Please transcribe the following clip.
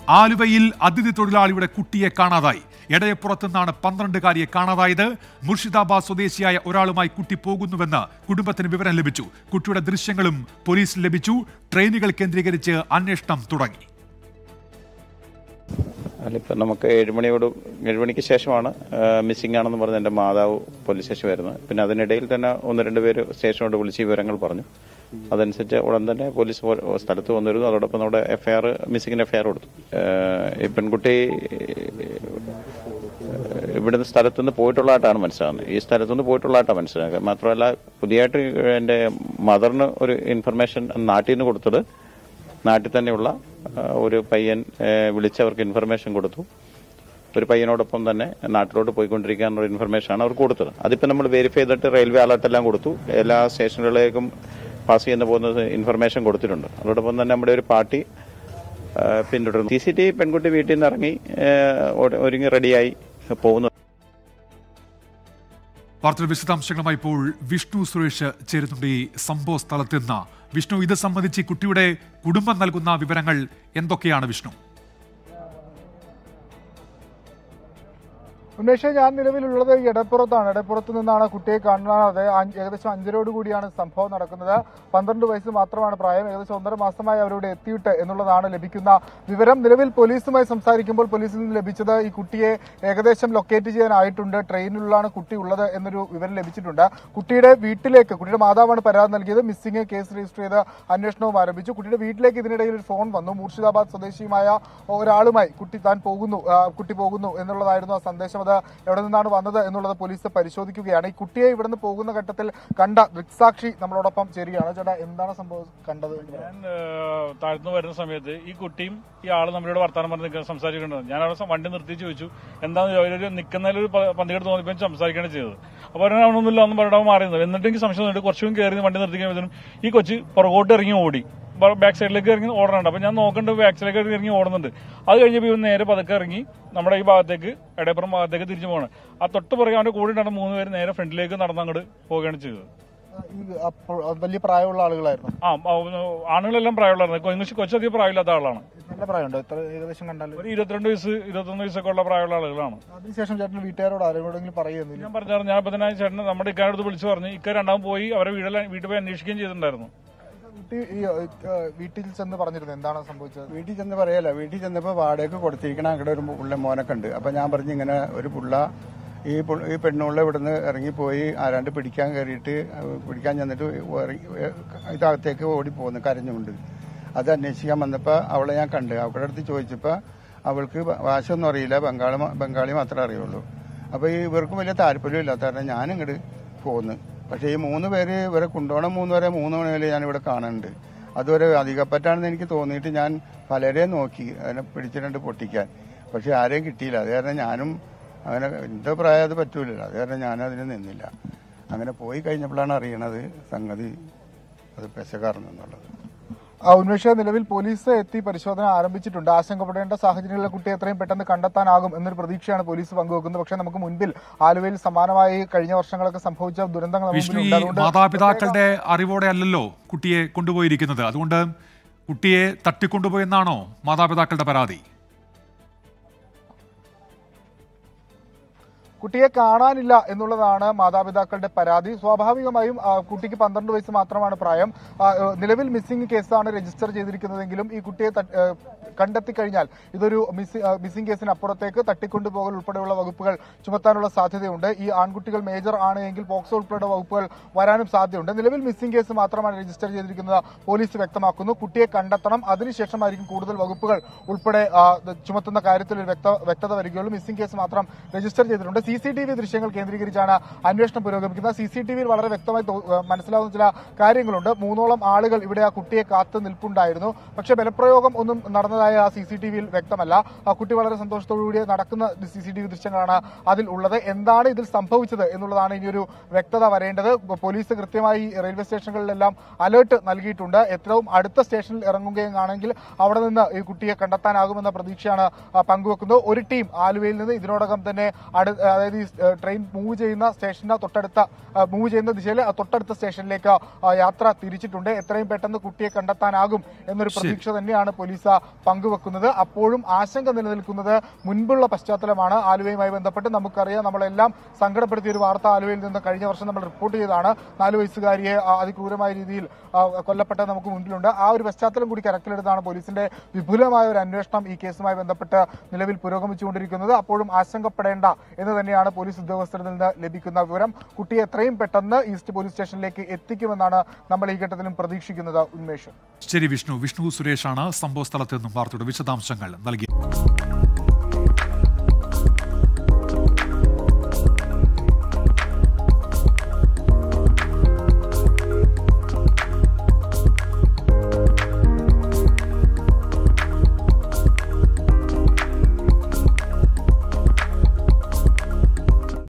ആലുവയിൽ അതിഥി തൊഴിലാളിയുടെ കുട്ടിയെ കാണാതായി എടയപ്പുറത്ത് നിന്നാണ് പന്ത്രണ്ടുകാരിയെ കാണാതായത് മുർഷിദാബാദ് സ്വദേശിയായ ഒരാളുമായി കുട്ടി പോകുന്നുവെന്ന് കുടുംബത്തിന് വിവരം ലഭിച്ചു കുട്ടിയുടെ ദൃശ്യങ്ങളും പോലീസിന് ലഭിച്ചു ട്രെയിനുകൾ കേന്ദ്രീകരിച്ച് അന്വേഷണം തുടങ്ങി അല്ലിപ്പോൾ നമുക്ക് ഏഴുമണിയോട് ഏഴുമണിക്ക് ശേഷമാണ് മിസ്സിംഗ് ആണെന്ന് പറഞ്ഞ് എൻ്റെ മാതാവ് പോലീസ് സ്റ്റേഷൻ വരുന്നത് പിന്നെ അതിനിടയിൽ തന്നെ ഒന്ന് രണ്ട് പേര് സ്റ്റേഷനോട് വിളിച്ച് വിവരങ്ങൾ പറഞ്ഞു അതനുസരിച്ച് ഉടൻ തന്നെ പോലീസ് പോ- സ്ഥലത്ത് വന്നിരുന്നു അതോടൊപ്പം നമ്മുടെ എഫ്ഐആർ മിസ്സിങ്ങിന് എഫ്ഐആർ കൊടുത്തു ഏഹ് ഈ പെൺകുട്ടി ഏഹ് ഇവിടുന്ന് സ്ഥലത്തുനിന്ന് പോയിട്ടുള്ളതായിട്ടാണ് മനസ്സിലാകുന്നത് ഈ സ്ഥലത്തുനിന്ന് പോയിട്ടുള്ളതായിട്ടാണ് മനസ്സിലാക്കുക മാത്രമല്ല പുതിയതായിട്ട് എൻ്റെ മദറിന് ഒരു ഇൻഫർമേഷൻ നാട്ടിൽ നിന്ന് കൊടുത്തത് നാട്ടിൽ തന്നെയുള്ള ആ, ഒരു പയ്യൻ ഏ, വിളിച്ച് അവർക്ക് ഇൻഫർമേഷൻ കൊടുത്തു ഒരു പയ്യനോടൊപ്പം തന്നെ നാട്ടിലോട്ട് പോയിക്കൊണ്ടിരിക്കാനുള്ള ഇൻഫർമേഷൻ ആണ് അവർക്ക് കൊടുത്തത് അതിപ്പോൾ നമ്മൾ വെരിഫൈ ചെയ്തിട്ട് റെയിൽവേ അലർട്ട് എല്ലാം കൊടുത്തു എല്ലാ സ്റ്റേഷനുകളിലേക്കും പാസ് ചെയ്യുന്ന പോകുന്ന ഇൻഫർമേഷൻ കൊടുത്തിട്ടുണ്ട് അതോടൊപ്പം തന്നെ നമ്മുടെ ഒരു പാർട്ടി ആ, പിന്തുടരുന്നു സി സി ടി വി പെൺകുട്ടി വീട്ടിൽ നിന്ന് ഇറങ്ങി ഏ, ഒരു- ഒരുങ്ങി റെഡിയായി പോകുന്നു വാർത്തയുടെ വിശദാംശങ്ങളുമായി ഇപ്പോൾ വിഷ്ണു സുരേഷ് ചേരുന്നുണ്ട് ഈ സംഭവ സ്ഥലത്ത് നിന്ന് വിഷ്ണു ഇത് സംബന്ധിച്ച് ഈ കുട്ടിയുടെ കുടുംബം നൽകുന്ന വിവരങ്ങൾ എന്തൊക്കെയാണ് വിഷ്ണു ഉന്മേഷ് ഞാൻ നിലവിലുള്ളത് ഈ എടപ്പുറത്താണ് എടപ്പുറത്ത് നിന്നാണ് കുട്ടിയെ കാണാതെ അഞ്ച്- ഏകദേശം അഞ്ചരോട് കൂടിയാണ് സംഭവം നടക്കുന്നത് പന്ത്രണ്ട് വയസ്സ് മാത്രമാണ് പ്രായം ഏകദേശം ഒന്നര മാസമായി അവരുടെ എത്തിയിട്ട് എന്നുള്ളതാണ് ലഭിക്കുന്ന വിവരം നിലവിൽ പോലീസുമായി സംസാരിക്കുമ്പോൾ പോലീസിൽ നിന്ന് ലഭിച്ചത് ഈ കുട്ടിയെ ഏകദേശം ലൊക്കേറ്റ് ചെയ്യാനായിട്ടുണ്ട് ട്രെയിനിലാണ് കുട്ടി ഉള്ളത് എന്നൊരു വിവരം ലഭിച്ചിട്ടുണ്ട് കുട്ടിയുടെ വീട്ടിലേക്ക് കുട്ടിയുടെ മാതാവാണ് പരാതി നൽകിയത് മിസ്സിംഗ് കേസ് രജിസ്റ്റർ ചെയ്ത് അന്വേഷണവും ആരംഭിച്ചു കുട്ടിയുടെ വീട്ടിലേക്ക് ഇതിനിടയിൽ ഒരു ഫോൺ വന്നു മൂർഷിദാബാദ് സ്വദേശിയുമായ ഒരാളുമായി കുട്ടി താൻ പോകുന്നു ആ, കുട്ടി പോകുന്നു എന്നുള്ളതായിരുന്നു ആ സന്ദേശം അത് എവിടെ നിന്നാണ് വന്നത് എന്നുള്ളത് പോലീസ് പരിശോധിക്കുകയാണ് ഈ കുട്ടിയെ ഇവിടുന്ന് പോകുന്ന ഘട്ടത്തിൽ കണ്ട ദൃക്സാക്ഷി നമ്മളോടൊപ്പം ചേരുകയാണ് ചേട്ടാ എന്താണ് സംഭവം കണ്ടത് ഞാൻ ഏഹ്, താഴ്ന്നു വരുന്ന സമയത്ത് ഈ കുട്ടിയും ഈ ആളും നമ്മളിവിടെ വർത്താനം പറഞ്ഞ് നിൽക്കുന്ന സംസാരിക്കേണ്ടത് ഞാൻ അവിടെ വണ്ടി നിർത്തി ചോദിച്ചു എന്താന്ന് അവരൊരു നിൽക്കുന്നതിലൊരു പന്തികെട്ട് തോന്നിപ്പോൾ സംസാരിക്കുകയാണ് ചെയ്തത് അപ്പോൾ അവരെ അവനൊന്നുമില്ല ഒന്നും പറഞ്ഞാൽ മാറിയത് എന്നിട്ട് എനിക്ക് സംശയം തോന്നിട്ട് കുറച്ചും കയറി വണ്ടി നിർത്തി കഴിയുമ്പോഴത്തേനും ഈ കൊച്ച് പുറകോട്ട് ഇറങ്ങി ഓടി ബാക്ക് സൈഡിലേക്ക് ഇറങ്ങി ഓടണുണ്ട് അപ്പൊ ഞാൻ നോക്കണ്ട് ബാക്ക് സൈഡിലേക്ക് ഇറങ്ങി ഓടുന്നുണ്ട് അത് കഴിഞ്ഞപ്പോൾ ഇവൻ നേരെ പതുക്കെ ഇറങ്ങി നമ്മുടെ ഈ ഭാഗത്തേക്ക് എടയപ്പുറം ഭാഗത്തേക്ക് തിരിച്ചു പോകണം ആ തൊട്ട് പുറകെ അവന്റെ കൂടെ ഉണ്ടായിരുന്ന മൂന്ന് പേര് നേരെ ഫ്രണ്ടിലേക്ക് നടന്ന് അങ്ങോട്ട് പോവുകയാണ് ചെയ്തത് ഈ അപ്പോൾ വലിയ പ്രായമുള്ള ആളുകളായിരുന്നു ആ ആ, ആണുങ്ങളെല്ലാം പ്രായമുള്ളതാണ് കൊച്ചു കൊച്ചധികം പ്രായമില്ലാത്ത ആളാണ് നല്ല പ്രായമുണ്ടോ എത്ര ഏകദേശം കണ്ടാൽ ഒരു ഇരുപത്തിരണ്ട് വയസ്സ് ഇരുപത്തൊന്ന് വയസ്സൊക്കെ ഉള്ള പ്രായമുള്ള ആളുകളാണ് അതിനുശേഷം ചേട്ടൻ വീട്ടുകാരോട് ആരോടെങ്കിലും പറയുന്നില്ല ഞാൻ പറഞ്ഞായിരുന്നു ഞാൻ ഇപ്പൊ തന്നെ ചേട്ടൻ നമ്മുടെ ഇക്കാരടുത്ത് വിളിച്ചു പറഞ്ഞു ഇക്ക രണ്ടാമത് പോയി അവരെ വീട്ടിൽ വീട്ടിൽ പോയി അന്വേഷിക്കുകയും ചെയ്തിട്ടുണ്ടായിരുന്നു കുട്ടി ഈ ഏഹ്, വീട്ടിൽ ചെന്ന് പറഞ്ഞിരുന്നു എന്താണ് സംഭവിച്ചത് വീട്ടിൽ ചെന്ന് പറയല്ല വീട്ടിൽ ചെന്നപ്പോൾ വാടകയ്ക്ക് കൊടുത്തിരിക്കണ അങ്ങടെ ഒരു പുള്ള മോനൊക്കെ ഉണ്ട് അപ്പം ഞാൻ പറഞ്ഞു ഇങ്ങനെ ഒരു പുള്ള ഈ പു- ഈ പെണ്ണുള്ള ഇവിടുന്ന് ഇറങ്ങിപ്പോയി ആരാണ്ട് പിടിക്കാൻ കയറിയിട്ട് പിടിക്കാൻ ചെന്നിട്ട് ഇറങ്ങി- ഇതകത്തേക്ക് ഓടിപ്പോന്നു കരഞ്ഞുകൊണ്ട് അത് അന്വേഷിക്കാൻ വന്നപ്പോൾ അവളെ ഞാൻ കണ്ട് അവളുടെ അടുത്ത് ചോദിച്ചപ്പോൾ അവൾക്ക് ഭാഷയൊന്നും അറിയില്ല ബംഗാളി മ- ബംഗാളി മാത്രമേ അറിയുള്ളൂ അപ്പോൾ ഈ ഇവർക്കും വലിയ താല്പര്യം ഇല്ലാത്ത കാരണം ഞാൻ ഇങ്ങോട്ട് പോന്ന് പക്ഷേ ഈ മൂന്ന് പേര് ഇവരെ കൊണ്ടുപോകണം മൂന്ന് വരെ മൂന്ന് മണി വരെ ഞാൻ ഇവിടെ കാണുന്നുണ്ട് അതുവരെ അധികപ്പറ്റാണെന്ന് എനിക്ക് തോന്നിയിട്ട് ഞാൻ പലരെയും നോക്കി അതിനെ പിടിച്ചിട്ടുണ്ട് പൊട്ടിക്കാൻ പക്ഷെ ആരെയും കിട്ടിയില്ല അത് കാരണം ഞാനും അങ്ങനെ എന്റെ പ്രായം അത് പറ്റൂലല്ലോ അത് കാരണം ഞാൻ അതിന് നിന്നില്ല അങ്ങനെ പോയി കഴിഞ്ഞപ്പോഴാണ് അറിയണത് സംഗതി അത് പെശകാർന്നെന്നുള്ളത് ആ, ഉന്മേഷ നിലവിൽ പോലീസ് എത്തി പരിശോധന ആരംഭിച്ചിട്ടുണ്ട് ആശങ്കപ്പെടേണ്ട സാഹചര്യങ്ങളിലെ കുട്ടിയെ എത്രയും പെട്ടെന്ന് കണ്ടെത്താനാകും എന്നൊരു പ്രതീക്ഷയാണ് പോലീസ് പങ്കുവെക്കുന്നത് പക്ഷേ നമുക്ക് മുൻപിൽ ആലുവയിൽ സമാനമായി കഴിഞ്ഞ വർഷങ്ങളൊക്കെ സംഭവിച്ച ദുരന്തങ്ങൾ നമുക്ക് വിഷ്ണു ഈ മുന്നിലുണ്ട്. അതുകൊണ്ട് മാതാപിതാക്കളുടെ അറിവോടെ അല്ലല്ലോ കുട്ടിയെ കൊണ്ടുപോയിരിക്കുന്നത് അതുകൊണ്ട് കുട്ടിയെ തട്ടിക്കൊണ്ടുപോയെന്നാണോ മാതാപിതാക്കളുടെ പരാതി കുട്ടിയെ കാണാനില്ല എന്നുള്ളതാണ് മാതാപിതാക്കളുടെ പരാതി സ്വാഭാവികമായും ആ, കുട്ടിക്ക് പന്ത്രണ്ട് വയസ്സ് മാത്രമാണ് പ്രായം ആ, ഏഹ്, നിലവിൽ മിസ്സിംഗ് കേസാണ് രജിസ്റ്റർ ചെയ്തിരിക്കുന്നതെങ്കിലും ഈ കുട്ടിയെ തട്ട്- ഏഹ്, കണ്ടെത്തി കഴിഞ്ഞാൽ ഇതൊരു മിസ്സി- ആ, മിസ്സിംഗ് കേസിന് അപ്പുറത്തേക്ക് തട്ടിക്കൊണ്ടുപോകൽ ഉൾപ്പെടെയുള്ള വകുപ്പുകൾ ചുമത്താനുള്ള സാധ്യതയുണ്ട് ഈ ആൺകുട്ടികൾ മേജർ ആണ് എങ്കിൽ പോക്സോ ഉൾപ്പെടെ വകുപ്പുകൾ വരാനും സാധ്യതയുണ്ട് നിലവിൽ മിസ്സിംഗ് കേസ് മാത്രമാണ് രജിസ്റ്റർ ചെയ്തിരിക്കുന്നത് പോലീസ് വ്യക്തമാക്കുന്നു കുട്ടിയെ കണ്ടെത്തണം അതിനുശേഷമായിരിക്കും കൂടുതൽ വകുപ്പുകൾ ഉൾപ്പെടെ ആ, ചുമത്തുന്ന കാര്യത്തിൽ ഒരു വ്യക്ത വ്യക്തത വരികയുള്ളൂ മിസ്സിംഗ് കേസ് മാത്രം രജിസ്റ്റർ ചെയ്തിട്ടുണ്ട് സി സി ടി വി ദൃശ്യങ്ങൾ കേന്ദ്രീകരിച്ചാണ് അന്വേഷണം പുരോഗമിക്കുന്നത് സി സി ടി വിയിൽ വളരെ വ്യക്തമായി തോ- ഏഹ് മനസ്സിലാവുന്ന ചില കാര്യങ്ങളുണ്ട് മൂന്നോളം ആളുകൾ ഇവിടെ ആ കുട്ടിയെ കാത്തു നിൽപ്പുണ്ടായിരുന്നു പക്ഷേ ബലപ്രയോഗം ഒന്നും നടന്നതായ ആ സി സി ടി വിയിൽ വ്യക്തമല്ല ആ കുട്ടി വളരെ സന്തോഷത്തോടുകൂടി നടക്കുന്ന സി സി ടി വി ദൃശ്യങ്ങളാണ് അതിൽ ഉള്ളത് എന്താണ് ഇതിൽ സംഭവിച്ചത് എന്നുള്ളതാണ് ഇനിയൊരു വ്യക്തത വരേണ്ടത് പോലീസ് കൃത്യമായി റെയിൽവേ സ്റ്റേഷനുകളിലെല്ലാം അലേർട്ട് നൽകിയിട്ടുണ്ട് ഏറ്റവും അടുത്ത സ്റ്റേഷനിൽ ഇറങ്ങുകയാണെങ്കിൽ അവിടെ നിന്ന് ഈ കുട്ടിയെ കണ്ടെത്താനാകുമെന്ന പ്രതീക്ഷയാണ് ആ, പങ്കുവെക്കുന്നത് ഒരു ടീം ആലുവയിൽ നിന്ന് ഇതിനോടകം തന്നെ അടു- ആ, അതായത് ഈ ഏഹ്, ട്രെയിൻ മൂവ് ചെയ്യുന്ന സ്റ്റേഷന് തൊട്ടടുത്ത മൂവ് ചെയ്യുന്ന ദിശയിൽ ആ തൊട്ടടുത്ത സ്റ്റേഷനിലേക്ക് ആ, യാത്ര തിരിച്ചിട്ടുണ്ട് എത്രയും പെട്ടെന്ന് കുട്ടിയെ കണ്ടെത്താനാകും എന്നൊരു ശരി. പ്രതീക്ഷ തന്നെയാണ് പോലീസ് പങ്കുവെക്കുന്നത് അപ്പോഴും ആശങ്ക നിലനിൽക്കുന്നത് മുൻപുള്ള പശ്ചാത്തലമാണ് ആലുവയുമായി ബന്ധപ്പെട്ട് നമുക്കറിയാം നമ്മളെല്ലാം സങ്കടപ്പെടുത്തിയ ഒരു വാർത്ത ആലുവയിൽ നിന്ന് കഴിഞ്ഞ വർഷം നമ്മൾ റിപ്പോർട്ട് ചെയ്തതാണ് നാല് വയസ്സുകാരിയെ ആ, അതിക്രൂരമായ രീതിയിൽ ആ, കൊല്ലപ്പെട്ടത് നമുക്ക് മുൻപിലുണ്ട് ആ ഒരു പശ്ചാത്തലം കൂടി കണക്കിലെടുത്താണ് പോലീസിന്റെ വിപുലമായ ഒരു അന്വേഷണം ഈ കേസുമായി ബന്ധപ്പെട്ട് നിലവിൽ പുരോഗമിച്ചുകൊണ്ടിരിക്കുന്നത് അപ്പോഴും ആശങ്കപ്പെടേണ്ട എന്ന് തന്നെയാണ് പോലീസ് ഉദ്യോഗസ്ഥരിൽ നിന്ന് ലഭിക്കുന്ന വിവരം കുട്ടിയെ എത്രയും പെട്ടെന്ന് ഈസ്റ്റ് പോലീസ് സ്റ്റേഷനിലേക്ക് എത്തിക്കുമെന്നാണ് നമ്മൾ ഈ ഘട്ടത്തിലും പ്രതീക്ഷിക്കുന്നത് ഉന്മേഷ് ശരി വിഷ്ണു വിഷ്ണു സുരേഷാണ് സംഭവ സ്ഥലത്ത് നിന്നും വാർത്തയുടെ വിശദാംശങ്ങൾ നൽകിയത്